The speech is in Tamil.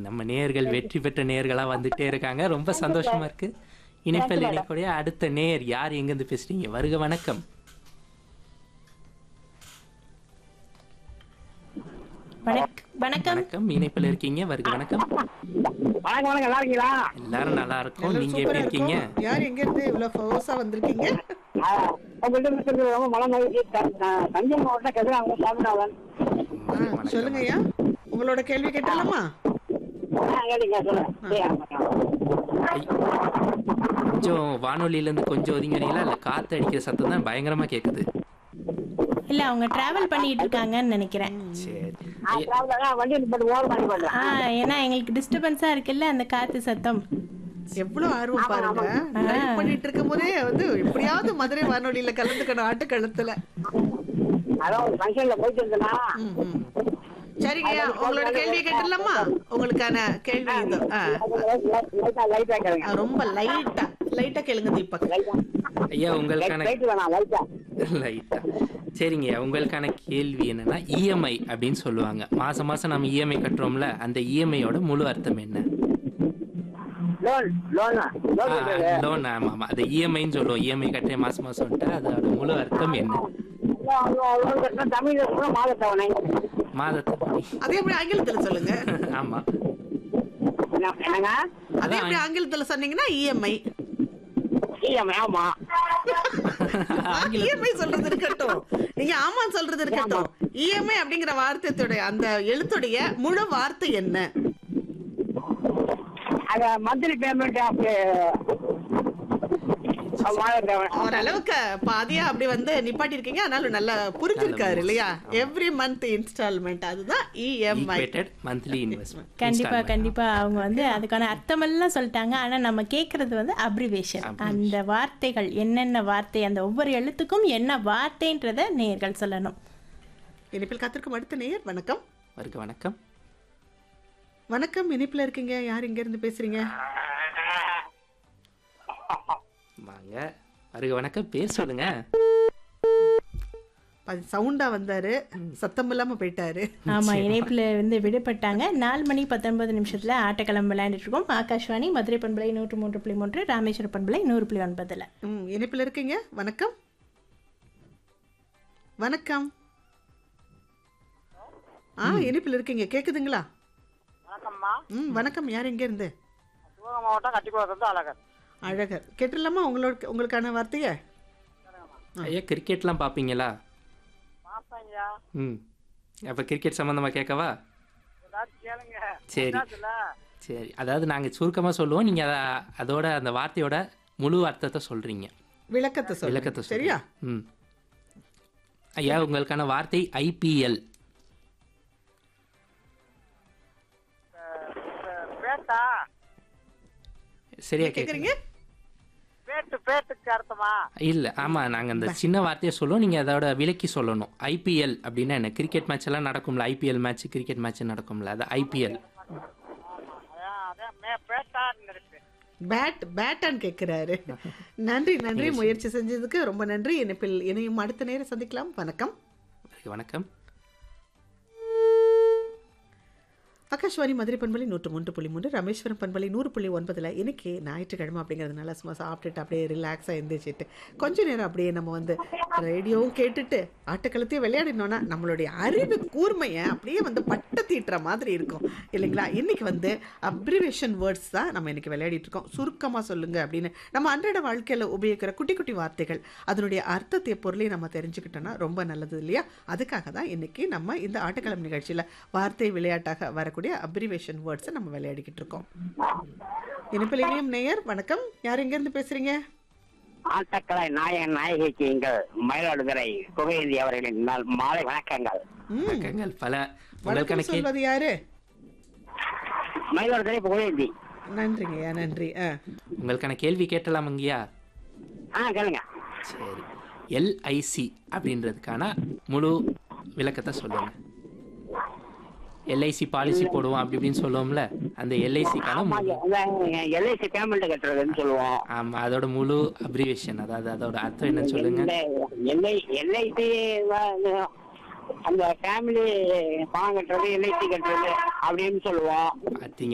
நம்ம நேயர்கள் வெற்றி பெற்ற நேயர்களா வந்துட்டே இருக்காங்க ரொம்ப சந்தோஷமா இருக்கு இணைப்பில் இணைக்கூடிய அடுத்த நேயர் யார் எங்கிருந்து பேசுறீங்க வருக வணக்கம் வணக்- வணக்கம் வணக்கம் இணைப்பில் இருக்கீங்க வருக வணக்கம் வணக்கம் வணக்கம் நல்லா இருக்கீங்களா எல்லாரும் நல்லா இருக்கோம் எல்லாரும் நீங்க எப்படி சூப்பரா இருக்கீங்க இருக்கும். யார் எங்க இருந்து இவ்வளவு ஃபோர்ஸா வந்திருக்கீங்க ஆ, உங்கள்ட்ட பேசுறது ரொம்ப மன மகிழ்ச்சி த- த- தஞ்சை மாவட்டம் கதிராங்க சாமிநாதன் ஆ, சொல்லுங்க ஐயா உங்களோட கேள்வி கேட்டலாமா ஆ, கேளுங்க சொல்லுங்க சரி, ஐ, கொஞ்சம் வானொலியில இருந்து கொஞ்சம் ஒதுங்கி வரீங்களா இல்ல காத்து அடிக்கிற சத்தம் தான் பயங்கரமா கேக்குது இல்ல அவங்க டிராவல் பண்ணிட்டு இருக்காங்கன்னு நினைக்கிறேன் சரி ஆ, travel ஆ, வண்டி நிப்பாட்டு ஓரம் பண்ணி பண்றேன் ஆ ஏன்னா எங்களுக்கு டிஸ்டர்பன்ஸா இருக்குல்ல அந்த காத்து சத்தம் எவ்வளவு ஆர்வம் பாருங்க லைவ் பண்ணிட்டு இருக்கும் போதே வந்து எப்படியாவது மதுரை வானொலியில கலந்துக்கணும் ஆட்டுக்களத்துல அதான் ஒரு ஃபங்க்ஷன்ல போயிட்டு இருந்தேன்னா ம், ம். சரிங்க ஐயா உங்களோட கேள்வி கேட்டுடலாமா உங்களுக்கான கேள்வி இது ஆ, லைட்டா லைட்டா கேளுங்க ஆ, ரொம்ப லைட்டா லைட்டா கேளுங்க தீபக் ஐயா உங்களுக்கான லைட் வேணாம் லைட்டா லைட்டா சரிங்க உங்களுக்கான கேள்வி என்னன்னா இஎம்ஐ அப்படின்னு சொல்லுவாங்க மாசம் மாசம் நம்ம இஎம்ஐ கட்டுறோம்ல அந்த இஎம்ஐயோட முழு அர்த்தம் என்ன லோன் லோனா லோன் கட்டுறது லோன் ஆமா ஆமா அது இஎம்ஐன்னு சொல்லுவோம் இஎம்ஐ கட்டுற மாசம் மாசம்ட்டு அதோட முழு அர்த்தம் என்ன லோன் கட்டினா தமிழ்ல கூட மாதத்தவணை மாதத்தவணை அதே எப்படி ஆங்கிலத்துல சொல்லுங்க ஆமா என்ன- என்னங்க அதே எப்படி ஆங்கிலத்துல சொன்னீங்கன்னா இஎம்ஐ இஎம்ஐ ஆமா இஎம்ஐ சொல்றது இருக்கட்டும் நீங்க ஆமா சொல்றது இருக்கட்டும் இஎம்ஐ அப்படிங்கிற வார்த்தையுடைய அந்த எழுத்துடைய முழு வார்த்தை என்ன அத மந்த்லி பேமெண்ட் அப்படி மாதத்தவணை ஓரளவுக்கு பாதியா அப்படி வந்து நிப்பாட்டி இருக்கீங்க அதனால நல்லா புரிஞ்சிருக்காரு இல்லையா எவ்ரி மந்த் இன்ஸ்டால்மெண்ட் அதுதான் இஎம்ஐ ஈக்குவேட்டட் மந்த்லி இன்வெஸ்ட்மெண்ட் கண்டிப்பா கண்டிப்பா அவங்க வந்து அதுக்கான அர்த்தமெல்லாம் சொல்லிட்டாங்க ஆனா நம்ம கேக்குறது வந்து அப்ரிவேஷன் அந்த வார்த்தைகள் என்னென்ன வார்த்தை அந்த ஒவ்வொரு எழுத்துக்கும் என்ன வார்த்தைன்றத நேர்கள் சொல்லணும் இனிப்பில் காத்திருக்கும் அடுத்த நேயர் வணக்கம் வருக வணக்கம் வணக்கம் இனிப்புல இருக்கீங்க யார் இங்க இருந்து பேசுறீங்க வாங்க வருக வணக்கம் பேர் சொல்லுங்க சவுண்டா வந்தாரு சத்தம் இல்லாம போயிட்டாரு ஆமா இணைப்புல வந்து விடுபட்டாங்க நாலு மணி பத்தொன்பது நிமிஷத்துல ஆட்டக்களம் விளையாண்டுட்டு இருக்கோம் ஆகாஷ்வாணி மதுரை பண்பலை நூற்று மூன்று புள்ளி மூன்று ராமேஸ்வர பண்பலை நூறு புள்ளி ஒன்பதுல ம் இனிப்பில் இருக்கீங்க வணக்கம் வணக்கம் ஆ இனிப்பில் இருக்கீங்க கேக்குதுங்களா வணக்கம்மா ம் வணக்கம் யார் எங்க இருந்து சிவகங்கை மாவட்டம் கட்டிக்குளத்துலேருந்து அழகர் அழகர் கேட்டுடலாமா உங்களோட உங்களுக்கான வார்த்தையை ஐயா கிரிக்கெட்லாம் பார்ப்பீங்களா பாப்பையா ம் அப்போ கிரிக்கெட் சம்மந்தமாக கேட்கவா ஏதாச்சும் கேளுங்க சரி என்னாச்சுல? சரி அதாவது நாங்கள் சுருக்கமாக சொல்லுவோம் நீங்கள் அதை அதோட அந்த வார்த்தையோட முழு அர்த்தத்தை சொல்கிறீங்க விளக்கத்தை சொல்லுங்க விளக்கத்தை சொல்லுங்க. சரியா ம் ஐயா உங்களுக்கான வார்த்தை ஐபிஎல் அஹ் பேட்டா சரியா கேக்குறீங்க கேட்குறீங்க பேட்டு பேட்டுக்கு அர்த்தமா இல்லை ஆமாம் நாங்கள் அந்த சின்ன வார்த்தையை சொல்லுவோம் நீங்கள் அதோட விலக்கி சொல்லணும் ஐபிஎல் அப்படின்னா என்ன கிரிக்கெட் மேட்ச் எல்லாம் நடக்கும்ல ஐபிஎல் மேட்ச் கிரிக்கெட் மேட்ச் நடக்கும்ல அது ஐபிஎல் அதான் அதான் மே பேட்டான்னு இருக்கு பேட் பேட்டான்னு கேட்கிறாரு நன்றி நன்றி முயற்சி செஞ்சதுக்கு ரொம்ப நன்றி இனிப்பில் இணையும் அடுத்த நேரம் சந்திக்கலாம் வணக்கம் வணக்கம் ஆகாஷ்வாணி மதுரை பண்பலை நூற்று மூன்று புள்ளி மூன்று ராமேஸ்வரம் பண்பலை நூறு புள்ளி ஒன்பதுல இன்னைக்கு ஞாயிற்றுக்கிழமை அப்படிங்கிறதுனால சும்மா சாப்பிட்டுட்டு அப்படியே ரிலாக்ஸாக எந்திரிச்சிட்டு கொஞ்ச நேரம் அப்படியே நம்ம வந்து ரேடியோவும் கேட்டுட்டு ஆட்டக்களத்தையும் விளையாடினோன்னா நம்மளுடைய அறிவு கூர்மையை அப்படியே வந்து பட்ட தீட்டுற மாதிரி இருக்கும் இல்லைங்களா இன்னைக்கு வந்து அப்ரிவேஷன் வேர்ட்ஸ் தான் நம்ம இன்னைக்கு விளையாடிட்டு இருக்கோம் சுருக்கமாக சொல்லுங்க அப்படின்னு நம்ம அன்றாட வாழ்க்கையில் உபயோகிக்கிற குட்டி குட்டி வார்த்தைகள் அதனுடைய அர்த்தத்தை பொருளையும் நம்ம தெரிஞ்சுக்கிட்டோம்னா ரொம்ப நல்லது இல்லையா அதுக்காக தான் இன்னைக்கு நம்ம இந்த ஆட்டக்களம் நிகழ்ச்சியில் வார்த்தை விளையாட்டாக வரக்கூடிய அப்ரிவேஷன் வேர்ட்ஸை நம்ம விளையாடிக்கிட்டு இருக்கோம் இனிப்பில் இனியும் நேயர் வணக்கம் யார் எங்கேருந்து பேசுறீங்க ஆட்டக்கலை நாயகன் நாயகிக்கு எங்கள் மயிலாடுதுறை புகையந்தி அவர்களின் நாள் மாலை வணக்கங்கள் ம் வணக்கங்கள் பல உங்களுக்கான வணக்கம் கே சொல்வது யாரு மயிலாடுதுறை புகையந்தி நன்றிங்கய்யா நன்றி ஆ உங்களுக்கான கேள்வி கேட்டலாம் அங்கேயா ஆ கேளுங்க சரி எல்ஐசி அப்படின்றதுக்கான முழு விளக்கத்தை சொல்லுங்க எல்ஐசி பாலிசி போடுவோம் அப்படி இப்படின்னு சொல்லுவோம்ல அந்த எல்ஐசிக்கான ஆமா எல்ஐசி பேமெண்ட் கட்டுறதுன்னு சொல்லுவோம் ஆமா அதோட முழு அப்ரிவேஷன் அதாவது அதோட அர்த்தம் என்னன்னு சொல்லுங்க எல்ஐ எல்ஐசி அந்த ஃபேமிலி பணம் கட்டுறது எல்ஐசி கட்டுறது அப்படின்னு சொல்லுவோம் பார்த்தீங்க